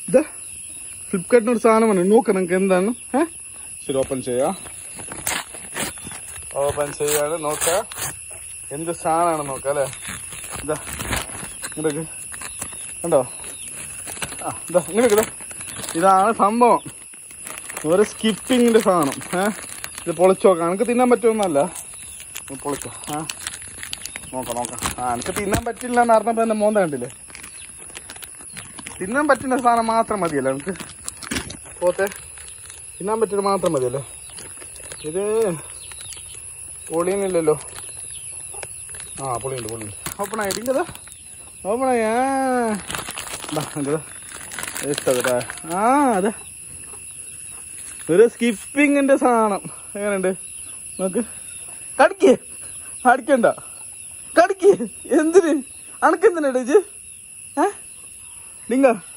ഇതാ ഫ്ലിപ്കാർട്ടിന് ഒരു സാധനം വന്നു നോക്കാം നിങ്ങൾക്ക് എന്താണ് ഏ ശരി ഓപ്പൺ ചെയ്യാം ഓപ്പൺ ചെയ്യാണ് നോക്ക എന്ത് സാധനമാണ് നോക്ക അല്ലേ ഇതാ ഇങ്ങോട്ടേക്ക് കണ്ടോ ആ ഇതാ ഇങ്ങോട്ടേക്ക് ഇതാ ഇതാണ് സംഭവം ഒരു സ്കിപ്പിങ്ങിന്റെ സാധനം ഏ ഇത് പൊളിച്ചു നോക്കാം എനിക്ക് തിന്നാൻ പറ്റുമെന്നല്ല ഇത് പൊളിച്ചോ ആ നോക്കാം നോക്കാം ആ എനിക്ക് തിന്നാൻ പറ്റില്ല എന്ന് അറിഞ്ഞപ്പോ എന്റെ മോന്ത കണ്ടില്ലേ തിന്നാൻ പറ്റുന്ന സാധനം മാത്രം മതിയല്ലോ നമുക്ക് പോത്തെ തിന്നാൻ പറ്റുന്നത് മാത്രം മതിയല്ലോ ഇത് പൊളിയുന്നില്ലല്ലോ ആ പൊളിയുണ്ട് പൊളിയുണ്ട് ഓപ്പൺ ആയി ഇങ്ങതാ ഓപ്പൺ ആയി ആ ദാ, ഇങ്ങതാ. ഇഷ്ടപ്പെട്ടാ ആ അതെ ഒരു സ്കിപ്പിങ്ങിന്റെ സാധനം എങ്ങനെയുണ്ട് നോക്ക് കടിക്ക് അടിക്കണ്ട കടിക്ക് എന്തിന് അനക്കെന്തിനാ ഇടച്ച് ഏ ഡിങ്ക